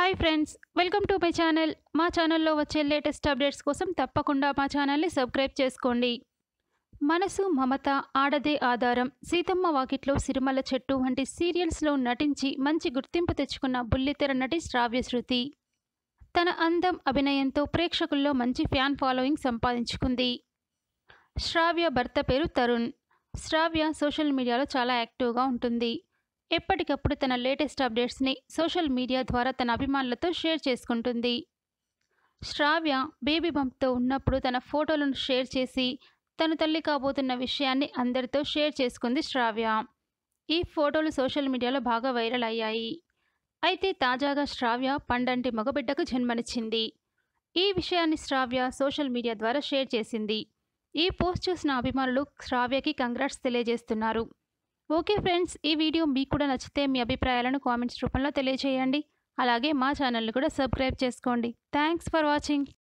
hi friends welcome to my channel మా ఛానల్లో వచ్చే లేటెస్ట్ అప్డేట్స్ కోసం తప్పకుండా మా ఛానల్ని సబ్స్క్రైబ్ చేసుకోండి మనసు మమత ఆడదే ఆధారం సీతమ్మ వాకిట్లో సిరిమల చెట్టు వంటి సీరియల్స్లో నటించి మంచి గుర్తింపు తెచ్చుకున్న బుల్లితెర నటి శ్రావ్య శృతి తన అందం అభినయంతో ప్రేక్షకుల్లో మంచి ఫ్యాన్ ఫాలోయింగ్ సంపాదించుకుంది శ్రావ్య భర్త పేరు తరుణ్ శ్రావ్య సోషల్ మీడియాలో చాలా యాక్టివ్గా ఉంటుంది ఎప్పటికప్పుడు తన లేటెస్ట్ అప్డేట్స్ని సోషల్ మీడియా ద్వారా తన అభిమానులతో షేర్ చేసుకుంటుంది శ్రావ్య బేబీ బంప్తో ఉన్నప్పుడు తన ఫోటోలను షేర్ చేసి తన తల్లి కాబోతున్న విషయాన్ని అందరితో షేర్ చేసుకుంది శ్రావ్య ఈ ఫోటోలు సోషల్ మీడియాలో బాగా వైరల్ అయ్యాయి అయితే తాజాగా శ్రావ్య పండంటి మగబిడ్డకు జన్మనిచ్చింది ఈ విషయాన్ని శ్రావ్య సోషల్ మీడియా ద్వారా షేర్ చేసింది ఈ పోస్ట్ చూసిన అభిమానులు శ్రావ్యకి కంగ్రాట్స్ తెలియజేస్తున్నారు ఓకే ఫ్రెండ్స్ ఈ వీడియో మీకు కూడా నచ్చితే మీ అభిప్రాయాలను కామెంట్స్ రూపంలో తెలియజేయండి అలాగే మా ఛానల్ని కూడా సబ్స్క్రైబ్ చేసుకోండి థ్యాంక్స్ ఫర్ వాచింగ్